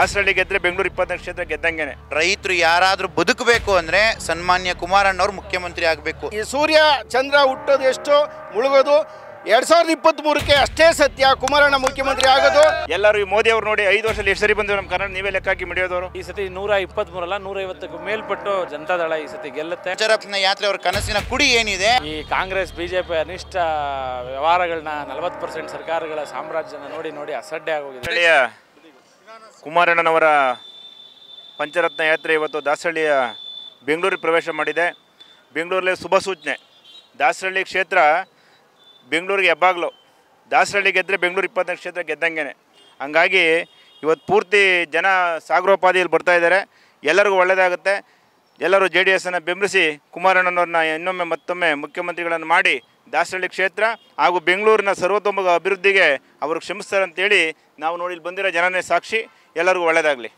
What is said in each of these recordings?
ದಾಸರಳ್ಳಿ ಗೆದ್ರೆ ಬೆಂಗಳೂರು ಇಪ್ಪತ್ತನೇ ಕ್ಷೇತ್ರ ಗೆದ್ದಂಗೆನೆ ರೈತರು ಯಾರಾದರೂ ಬದುಕಬೇಕು ಅಂದರೆ ಸನ್ಮಾನ್ಯ ಕುಮಾರಣ್ಣವ್ರು ಮುಖ್ಯಮಂತ್ರಿ ಆಗಬೇಕು ಈ ಸೂರ್ಯ ಚಂದ್ರ ಹುಟ್ಟೋದು ಎಷ್ಟು ಮುಳುಗೋದು ಎರಡ್ ಸಾವಿರದ ಇಪ್ಪತ್ತ್ ಮೂರಕ್ಕೆ ಅಷ್ಟೇ ಸತ್ಯ ಕುಮಾರಣ್ಣ ಮುಖ್ಯಮಂತ್ರಿ ಆಗೋದು ಎಲ್ಲರೂ ಈ ಮೋದಿ ಅವ್ರು ನೋಡಿ ಐದು ವರ್ಷದಲ್ಲಿ ಎಷ್ಟು ಸರಿ ಬಂದಿವೆ ನಮ್ಮ ಕನ್ನಡ ನೀವೇ ಲೆಕ್ಕ ಹಾಕಿ ಮಿಡಿಯೋದವರು ಈ ಸತಿ ನೂರ ಇಪ್ಪತ್ಮೂರಲ್ಲ ನೂರ ಐವತ್ತಕ್ಕೂ ಮೇಲ್ಪಟ್ಟು ಜನತಾದಳ ಈ ಸತಿ ಗೆಲ್ಲುತ್ತೆ ಯಡಿಯೂರಪ್ಪನ ಯಾತ್ರೆ ಅವ್ರ ಕನಸಿನ ಕುಡಿ ಏನಿದೆ ಈ ಕಾಂಗ್ರೆಸ್ ಬಿಜೆಪಿ ಅನಿಷ್ಟ ವ್ಯವಹಾರಗಳನ್ನ ನಲವತ್ತು ಪರ್ಸೆಂಟ್ ಸರ್ಕಾರಗಳ ಸಾಮ್ರಾಜ್ಯನ ನೋಡಿ ನೋಡಿ ಅಸಡ್ಡೆ ಆಗೋಗಿದೆ ದಾಸರಳ್ಳಿಯ ಕುಮಾರಣ್ಣನವರ ಪಂಚರತ್ನ ಯಾತ್ರೆ ಇವತ್ತು ದಾಸರಳ್ಳಿಯ ಬೆಂಗಳೂರಿಗೆ ಪ್ರವೇಶ ಮಾಡಿದೆ ಬೆಂಗಳೂರಲ್ಲಿ ಶುಭ ಸೂಚನೆ ದಾಸರಳ್ಳಿ ಕ್ಷೇತ್ರ ಬೆಂಗಳೂರಿಗೆ ಹೆಬ್ಬಾಗ್ಲು ದಾಸರಳ್ಳಿ ಗೆದ್ದರೆ ಬೆಂಗಳೂರು ಇಪ್ಪತ್ತನೇ ಕ್ಷೇತ್ರ ಗೆದ್ದಂಗೆನೆ ಹಂಗಾಗಿ ಇವತ್ತು ಪೂರ್ತಿ ಜನ ಸಾಗರೋಪಾದಿಯಲ್ಲಿ ಬರ್ತಾ ಇದ್ದಾರೆ ಎಲ್ಲರಿಗೂ ಒಳ್ಳೆಯದಾಗುತ್ತೆ ಎಲ್ಲರೂ ಜೆ ಡಿ ಎಸ್ಸನ್ನು ಬೆಂಬಲಿಸಿ ಕುಮಾರಣ್ಣನವ್ರನ್ನ ಇನ್ನೊಮ್ಮೆ ಮತ್ತೊಮ್ಮೆ ಮುಖ್ಯಮಂತ್ರಿಗಳನ್ನು ಮಾಡಿ ದಾಸರಳ್ಳಿ ಕ್ಷೇತ್ರ ಹಾಗೂ ಬೆಂಗಳೂರಿನ ಸರ್ವತೋಮುಖ ಅಭಿವೃದ್ಧಿಗೆ ಅವರು ಶ್ರಮಿಸ್ತಾರೆ ಅಂತೇಳಿ ನಾವು ನೋಡಿ ಇಲ್ಲಿ ಬಂದಿರೋ ಜನನೇ ಸಾಕ್ಷಿ ಎಲ್ಲರಿಗೂ ಒಳ್ಳೆಯದಾಗಲಿ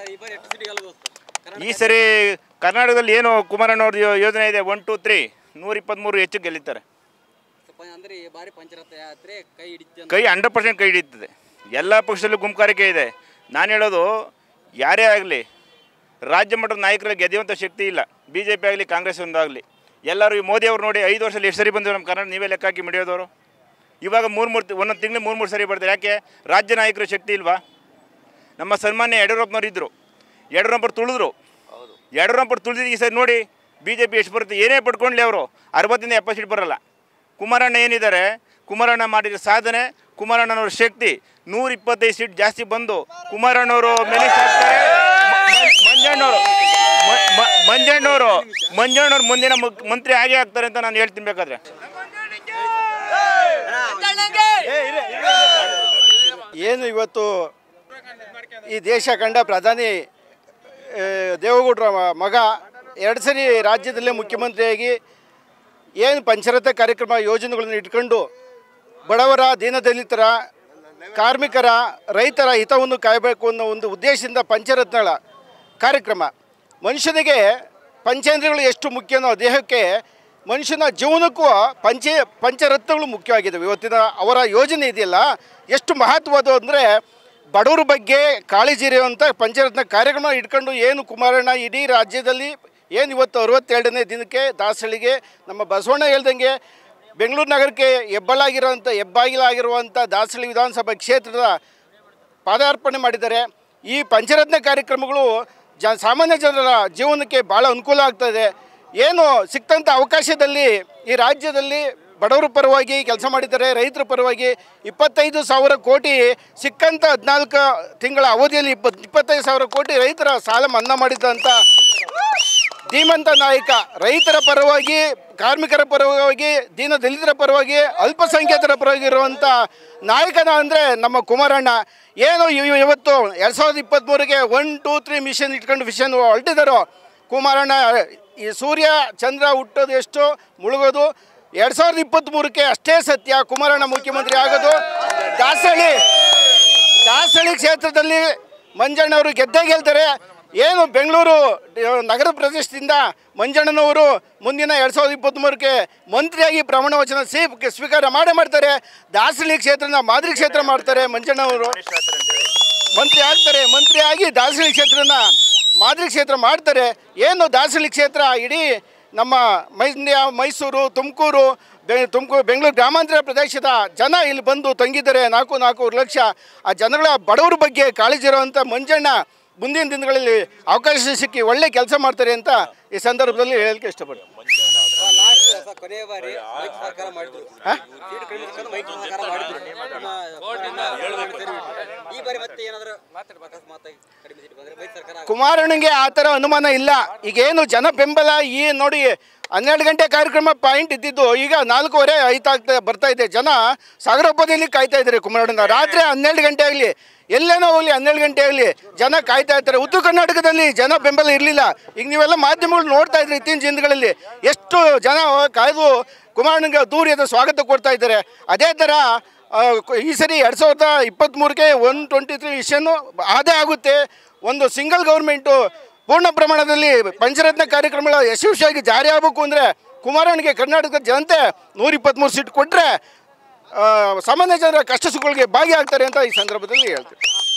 ಈ ಸರಿ ಕರ್ನಾಟಕದಲ್ಲಿ ಏನು ಕುಮಾರಣ್ಣವ್ರ ಯೋ- ಯೋಜನೆ ಇದೆ ಒನ್ ಟು ತ್ರೀ ನೂರ ಇಪ್ಪತ್ತ್ಮೂರು ಹೆಚ್ಚು ಗೆಲ್ಲಿತಾರೆ ಅಂದ್ರೆ ಈ ಬಾರಿ ಪಂಚರತ್ನ ಯಾತ್ರೆ ಕೈ ಹಿಡಿತ ಕೈ ಹಂಡ್ರೆಡ್ ಪರ್ಸೆಂಟ್ ಕೈ ಹಿಡಿಯುತ್ತದೆ ಎಲ್ಲ ಪಕ್ಷದಲ್ಲೂ ಗುಂಪುಗಾರಿಕೆ ಇದೆ ನಾನು ಹೇಳೋದು ಯಾರೇ ಆಗಲಿ ರಾಜ್ಯ ಮಟ್ಟದ ನಾಯಕರಲ್ಲಿ ಗೆದ್ದುವಂಥ ಶಕ್ತಿ ಇಲ್ಲ ಬಿ ಜೆ ಪಿ ಆಗಲಿ ಕಾಂಗ್ರೆಸ್ ಒಂದಾಗಲಿ ಎಲ್ಲರೂ ಈ ಮೋದಿ ಅವ್ರು ನೋಡಿ ಐದು ವರ್ಷದಲ್ಲಿ ಎಷ್ಟು ಸರಿ ಬಂದಿವೆ ನಮ್ಮ ಕನ್ನಡ ನೀವೇ ಲೆಕ್ಕ ಹಾಕಿ ಮಿಡಿಯೋದವರು ಇವಾಗ ಮೂರು ಮೂರು ಒಂದೊಂದು ತಿಂಗಳು ಮೂರು ಮೂರು ಸರಿ ಬರ್ತಾರೆ ಯಾಕೆ ರಾಜ್ಯ ನಾಯಕರ ಶಕ್ತಿ ಇಲ್ವಾ ನಮ್ಮ ಸನ್ಮಾನ್ಯ ಯಡಿಯೂರಪ್ಪನವ್ರು ಇದ್ದರು ಯಡಿಯೂರಪ್ಪರು ತುಳಿದ್ರು ಯಡಿಯೂರಪ್ಪರು ತುಳಿದಿದ್ದು ಈ ಸರಿ ನೋಡಿ ಬಿ ಜೆ ಪಿ ಎಷ್ಟು ಬರುತ್ತೆ ಏನೇ ಪಡ್ಕೊಂಡ್ಲಿ ಅವರು ಅರವತ್ತಿಂದ ಎಪ್ಪತ್ತು ಸೀಟ್ ಬರಲ್ಲ ಕುಮಾರಣ್ಣ ಏನಿದ್ದಾರೆ ಕುಮಾರಣ್ಣ ಮಾಡಿದ ಸಾಧನೆ ಕುಮಾರಣ್ಣನವ್ರ ಶಕ್ತಿ ನೂರ ಇಪ್ಪತ್ತೈದು ಸೀಟ್ ಜಾಸ್ತಿ ಬಂದು ಕುಮಾರಣ್ಣವರು ಮೇಲೆ ಮಂಜಣ್ಣವರು ಮ- ಮ- ಮಂಜಣ್ಣವರು ಮಂಜಣ್ಣವ್ರು ಮುಂದಿನ ಮುಖ್ಯ- ಮಂತ್ರಿ ಆಗೇ ಆಗ್ತಾರೆ ಅಂತ ನಾನು ಹೇಳ್ತೀನಿ ಬೇಕಾದ್ರೆ ಏನು ಇವತ್ತು ಈ ದೇಶ ಕಂಡ ಪ್ರಧಾನಿ ಆ, ದೇವೇಗೌಡರ ಮ- ಮಗ ಎರಡು ಸರಿ ರಾಜ್ಯದಲ್ಲೇ ಮುಖ್ಯಮಂತ್ರಿಯಾಗಿ ಏನು ಪಂಚರಥ ಕಾರ್ಯಕ್ರಮ ಯೋಜನೆಗಳನ್ನು ಇಟ್ಕೊಂಡು ಬಡವರ ದೀನದಲಿತರ ಕಾರ್ಮಿಕರ ರೈತರ ಹಿತವನ್ನು ಕಾಯಬೇಕು ಅನ್ನೋ ಒಂದು ಉದ್ದೇಶದಿಂದ ಪಂಚರತ್ನಗಳ ಕಾರ್ಯಕ್ರಮ ಮನುಷ್ಯನಿಗೆ ಪಂಚೇಂದ್ರಿಯಗಳು ಎಷ್ಟು ಮುಖ್ಯನೋ ದೇಹಕ್ಕೆ ಮನುಷ್ಯನ ಜೀವನಕ್ಕೂ ಪಂಚ ಪಂಚರತ್ನಗಳು ಮುಖ್ಯವಾಗಿದ್ದಾವೆ ಇವತ್ತಿನ ಅವರ ಯೋಜನೆ ಇದೆಯಲ್ಲ ಎಷ್ಟು ಮಹತ್ವದ ಅಂದರೆ ಬಡವರ ಬಗ್ಗೆ ಕಾಳಜಿ ಇರುವಂಥ ಪಂಚರತ್ನ ಕಾರ್ಯಕ್ರಮ ಇಟ್ಕೊಂಡು ಏನು ಕುಮಾರಣ್ಣ ಇಡೀ ರಾಜ್ಯದಲ್ಲಿ ಏನು ಇವತ್ತು ಅರವತ್ತೆರಡನೇ ದಿನಕ್ಕೆ ದಾಸಳಿಗೆ ನಮ್ಮ ಬಸವಣ್ಣ ಹೇಳ್ದಂಗೆ ಬೆಂಗಳೂರು ನಗರಕ್ಕೆ ಹೆಬ್ಬಲಾಗಿರುವಂಥ ಹೆಬ್ಬಾಗಿಲಾಗಿರುವಂಥ ದಾಸಳಿ ವಿಧಾನಸಭಾ ಕ್ಷೇತ್ರದ ಪಾದಾರ್ಪಣೆ ಮಾಡಿದ್ದಾರೆ ಈ ಪಂಚರತ್ನ ಕಾರ್ಯಕ್ರಮಗಳು ಜ ಸಾಮಾನ್ಯ ಜನರ ಜೀವನಕ್ಕೆ ಭಾಳ ಅನುಕೂಲ ಆಗ್ತದೆ ಏನು ಸಿಕ್ತಂಥ ಅವಕಾಶದಲ್ಲಿ ಈ ರಾಜ್ಯದಲ್ಲಿ ಬಡವರ ಪರವಾಗಿ ಕೆಲಸ ಮಾಡಿದ್ದಾರೆ ರೈತರ ಪರವಾಗಿ ಇಪ್ಪತ್ತೈದು ಸಾವಿರ ಕೋಟಿ ಸಿಕ್ಕಂಥ ಹದಿನಾಲ್ಕು ತಿಂಗಳ ಅವಧಿಯಲ್ಲಿ ಇಪ್ಪತ್ತು ಇಪ್ಪತ್ತೈದು ಸಾವಿರ ಕೋಟಿ ರೈತರ ಸಾಲ ಮನ್ನಾ ಮಾಡಿದಂಥ ಧೀಮಂತ ನಾಯಕ ರೈತರ ಪರವಾಗಿ ಕಾರ್ಮಿಕರ ಪರವಾಗಿ ದೀನ ದಲಿತರ ಪರವಾಗಿ ಅಲ್ಪಸಂಖ್ಯಾತರ ಪರವಾಗಿ ಇರುವಂಥ ನಾಯಕನ ಅಂದರೆ ನಮ್ಮ ಕುಮಾರಣ್ಣ ಏನು ಇವ್- ಇವತ್ತು ಎರಡು ಸಾವಿರದ ಇಪ್ಪತ್ತ್ಮೂರಿಗೆ ಒನ್ ಟೂ ತ್ರೀ ಮಿಷನ್ ಇಟ್ಕೊಂಡು ವಿಷನ್ ಹೊರಟಿದ್ದಾರೋ ಕುಮಾರಣ್ಣ ಈ ಸೂರ್ಯ ಚಂದ್ರ ಹುಟ್ಟೋದು ಎಷ್ಟು ಮುಳುಗೋದು ಎರಡು ಸಾವಿರದ ಇಪ್ಪತ್ತ್ಮೂರಕ್ಕೆ ಅಷ್ಟೇ ಸತ್ಯ ಕುಮಾರಣ್ಣ ಮುಖ್ಯಮಂತ್ರಿ ಆಗೋದು ದಾಸಹಳ್ಳಿ ದಾಸಹಳ್ಳಿ ಕ್ಷೇತ್ರದಲ್ಲಿ ಮಂಜಣ್ಣವರು ಗೆದ್ದೇ ಗೆಲ್ತಾರೆ ಏನು ಬೆಂಗಳೂರು ಆ, ನಗರ ಪ್ರದೇಶದಿಂದ ಮಂಜಣ್ಣನವರು ಮುಂದಿನ ಎರಡು ಸಾವಿರದ ಇಪ್ಪತ್ತ್ಮೂರಕ್ಕೆ ಮಂತ್ರಿಯಾಗಿ ಪ್ರಮಾಣ ವಚನ ಸ್ವೀ ಸ್ವೀಕಾರ ಮಾಡೇ ಮಾಡ್ತಾರೆ ದಾಸಹಳ್ಳಿ ಕ್ಷೇತ್ರನ ಮಾದರಿ ಕ್ಷೇತ್ರ ಮಾಡ್ತಾರೆ ಮಂಜಣ್ಣವರು ಮಂತ್ರಿ ಆಗ್ತಾರೆ ಮಂತ್ರಿ ಆಗಿ ದಾಸಹಳ್ಳಿ ಕ್ಷೇತ್ರನ ಮಾದರಿ ಕ್ಷೇತ್ರ ಮಾಡ್ತಾರೆ ಏನು ದಾಸಹಳ್ಳಿ ಕ್ಷೇತ್ರ ಇಡೀ ನಮ್ಮ ಮಂಡ್ಯ ಮೈಸೂರು ತುಮಕೂರು ಬೆ ತುಮಕೂರು ಬೆಂಗಳೂರು ಗ್ರಾಮಾಂತರ ಪ್ರದೇಶದ ಜನ ಇಲ್ಲಿ ಬಂದು ತಂಗಿದ್ದಾರೆ ನಾಲ್ಕು ನಾಲ್ಕೂವರೆ ಲಕ್ಷ ಆ ಜನಗಳ ಬಡವರ ಬಗ್ಗೆ ಕಾಳಜಿ ಇರುವಂಥ ಮಂಜಣ್ಣ ಮುಂದಿನ ದಿನಗಳಲ್ಲಿ ಅವಕಾಶ ಸಿಕ್ಕಿ ಒಳ್ಳೆ ಕೆಲಸ ಮಾಡ್ತಾರೆ ಅಂತ ಈ ಸಂದರ್ಭದಲ್ಲಿ ಹೇಳಲಿಕ್ಕೆ ಇಷ್ಟಪಡ್ತೀನಿ ಕೊನೆಯ ಬಾರಿ ಮೈತ್ರಿ ಸರ್ಕಾರ ಮಾಡಿದ್ರು ಸೀಟ್ ಕಡಿಮೆ ಸಿಕ್ಕಂತ ಮೈತ್ರಿ ಸರ್ಕಾರ ಮಾಡಿದ್ರು ನಮ್ಮ ಈ ಬಾರಿ ಮತ್ತೆ ಏನಾದ್ರು ಅಕಸ್ಮಾತ್ ಕಡಿಮೆ ಸೀಟ್ ಬಂದ್ರೆ ಮೈತ್ರಿ ಸರ್ಕಾರ ಕುಮಾರಣ್ಣಗೆ ಆ ಥರ ಅನುಮಾನ ಇಲ್ಲ ಈಗೇನು ಜನ ಬೆಂಬಲ ಈ ನೋಡಿ ಹನ್ನೆರಡು ಗಂಟೆ ಕಾರ್ಯಕ್ರಮ ಪಾಯಿಂಟ್ ಇದ್ದಿದ್ದು ಈಗ ನಾಲ್ಕೂವರೆ ಐತಾಗ್ತಾ ಬರ್ತಾ ಇದೆ ಜನ ಸಾಗರೋಪದಲ್ಲಿ ಕಾಯ್ತಾ ಇದ್ದಾರೆ ಕುಮಾರಣ್ಣನ ರಾತ್ರಿ ಹನ್ನೆರಡು ಗಂಟೆ ಆಗಲಿ ಎಲ್ಲೇನೋ ಹೋಗಲಿ ಹನ್ನೆರಡು ಗಂಟೆ ಆಗಲಿ ಜನ ಕಾಯ್ತಾ ಇರ್ತಾರೆ ಉತ್ತರ ಕರ್ನಾಟಕದಲ್ಲಿ ಜನ ಬೆಂಬಲ ಇರಲಿಲ್ಲ ಈಗ ನೀವೆಲ್ಲ ಮಾಧ್ಯಮಗಳು ನೋಡ್ತಾ ಇದ್ರಿ ಇತ್ತೀಚಿನ ದಿನಗಳಲ್ಲಿ ಎಷ್ಟು ಜನ ಕಾಯ್ದು ಕುಮಾರಣ್ಣಗೆ ದೂರ್ಯದ ಸ್ವಾಗತ ಕೊಡ್ತಾ ಇದ್ದಾರೆ ಅದೇ ಥರ ಆ, ಈ ಸರಿ ಎರಡು ಸಾವಿರದ ಇಪ್ಪತ್ತ್ಮೂರಕ್ಕೆ ಒನ್ ಟ್ವೆಂಟಿ ತ್ರೀ ವಿಷನ್ನು ಅದೇ ಆಗುತ್ತೆ ಒಂದು ಸಿಂಗಲ್ ಗೌರ್ಮೆಂಟು ಪೂರ್ಣ ಪ್ರಮಾಣದಲ್ಲಿ ಪಂಚರತ್ನ ಕಾರ್ಯಕ್ರಮಗಳ ಯಶಸ್ವಿಯಾಗಿ ಜಾರಿ ಆಗಬೇಕು ಅಂದರೆ ಕುಮಾರಣ್ಣಗೆ ಕರ್ನಾಟಕದ ಜನತೆ ನೂರ ಇಪ್ಪತ್ತ್ಮೂರು ಸೀಟ್ ಕೊಟ್ಟರೆ ಸಾಮಾನ್ಯ ಜನರ ಕಷ್ಟ ಸುಖಗಳಿಗೆ ಭಾಗಿಯಾಗ್ತಾರೆ ಅಂತ ಈ ಸಂದರ್ಭದಲ್ಲಿ ಹೇಳ್ತೀನಿ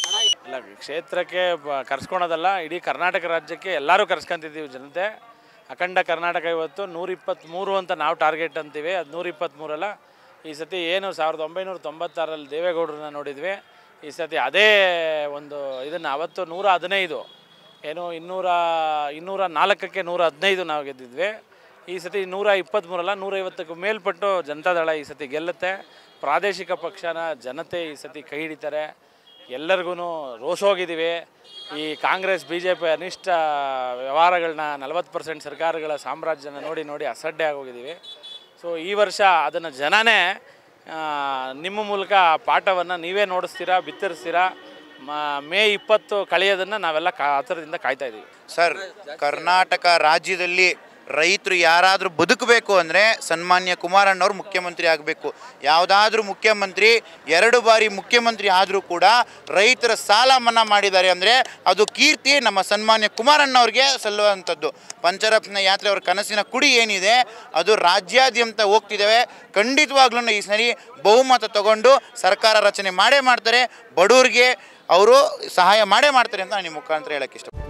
ಅಲ್ಲ ಕ್ಷೇತ್ರಕ್ಕೆ ಬ- ಕರ್ಸ್ಕೊಳೋದಲ್ಲ ಇಡೀ ಕರ್ನಾಟಕ ರಾಜ್ಯಕ್ಕೆ ಎಲ್ಲರೂ ಕರ್ಸ್ಕೊಂತಿದ್ದೀವಿ ಜನತೆ ಅಖಂಡ ಕರ್ನಾಟಕ ಇವತ್ತು ನೂರಿಪ್ಪತ್ತ್ಮೂರು ಅಂತ ನಾವು ಟಾರ್ಗೆಟ್ ಅಂತೀವಿ ಅದು ನೂರಿಪ್ಪತ್ತ್ಮೂರಲ್ಲ ಈ ಸತಿ ಏನು ಸಾವಿರದ ಒಂಬೈನೂರ ತೊಂಬತ್ತಾರಲ್ಲಿ ದೇವೇಗೌಡರನ್ನ ನೋಡಿದ್ವಿ ಈ ಸತಿ ಅದೇ ಒಂದು ಇದನ್ನು ಅವತ್ತು ನೂರ ಹದಿನೈದು ಏನು ಇನ್ನೂರ ಇನ್ನೂರ ನಾಲ್ಕಕ್ಕೆ ನೂರ ಹದಿನೈದು ನಾವು ಗೆದ್ದಿದ್ವಿ ಈ ಸತಿ ನೂರ ಇಪ್ಪತ್ತ್ಮೂರಲ್ಲ ನೂರೈವತ್ತಕ್ಕೂ ಮೇಲ್ಪಟ್ಟು ಜನತಾದಳ ಈ ಸತಿ ಗೆಲ್ಲುತ್ತೆ ಪ್ರಾದೇಶಿಕ ಪಕ್ಷನ ಜನತೆ ಈ ಸತಿ ಕೈ ಹಿಡಿತಾರೆ ಎಲ್ಲರಿಗೂ ರೋಸೋಗಿದ್ದೀವಿ ಈ ಕಾಂಗ್ರೆಸ್ ಬಿ ಜೆ ಪಿ ಅನಿಷ್ಟ ವ್ಯವಹಾರಗಳನ್ನ ನಲವತ್ತು ಪರ್ಸೆಂಟ್ ಸರ್ಕಾರಗಳ ಸಾಮ್ರಾಜ್ಯನ ನೋಡಿ ನೋಡಿ ಅಸಡ್ಡೆ ಆಗೋಗಿದ್ದೀವಿ ಸೊ ಈ ವರ್ಷ ಅದನ್ನು ಜನನೇ ಆ, ನಿಮ್ಮ ಮೂಲಕ ಆ ಪಾಠವನ್ನು ನೀವೇ ನೋಡಿಸ್ತೀರಾ ಬಿತ್ತರಿಸ್ತೀರಾ ಮ- ಮೇ ಇಪ್ಪತ್ತು ಕಳೆಯೋದನ್ನು ನಾವೆಲ್ಲ ಕಾ ಹತ್ತಿರದಿಂದ ಕಾಯ್ತಾ ಇದ್ದೀವಿ ಸರ್ ಕರ್ನಾಟಕ ರಾಜ್ಯದಲ್ಲಿ ರೈತರು ಯಾರಾದರೂ ಬದುಕಬೇಕು ಅಂದರೆ ಸನ್ಮಾನ್ಯ ಕುಮಾರಣ್ಣವ್ರು ಮುಖ್ಯಮಂತ್ರಿ ಆಗಬೇಕು ಯಾವುದಾದ್ರೂ ಮುಖ್ಯಮಂತ್ರಿ ಎರಡು ಬಾರಿ ಮುಖ್ಯಮಂತ್ರಿ ಆದರೂ ಕೂಡ ರೈತರ ಸಾಲ ಮನ್ನಾ ಮಾಡಿದ್ದಾರೆ ಅಂದರೆ ಅದು ಕೀರ್ತಿ ನಮ್ಮ ಸನ್ಮಾನ್ಯ ಕುಮಾರಣ್ಣವ್ರಿಗೆ ಸಲ್ಲುವಂಥದ್ದು ಪಂಚರತ್ನ ಯಾತ್ರೆ ಅವ್ರ ಕನಸಿನ ಕುಡಿ ಏನಿದೆ ಅದು ರಾಜ್ಯಾದ್ಯಂತ ಹೋಗ್ತಿದ್ದಾವೆ ಖಂಡಿತವಾಗ್ಲೂ ಈ ಸರಿ ಬಹುಮತ ತಗೊಂಡು ಸರ್ಕಾರ ರಚನೆ ಮಾಡೇ ಮಾಡ್ತಾರೆ ಬಡವ್ರಿಗೆ ಅವರು ಸಹಾಯ ಮಾಡೇ ಮಾಡ್ತಾರೆ ಅಂತ ನಾನು ನಿಮ್ಮ ಮುಖಾಂತರ ಹೇಳಕ್ಕೆ ಇಷ್ಟ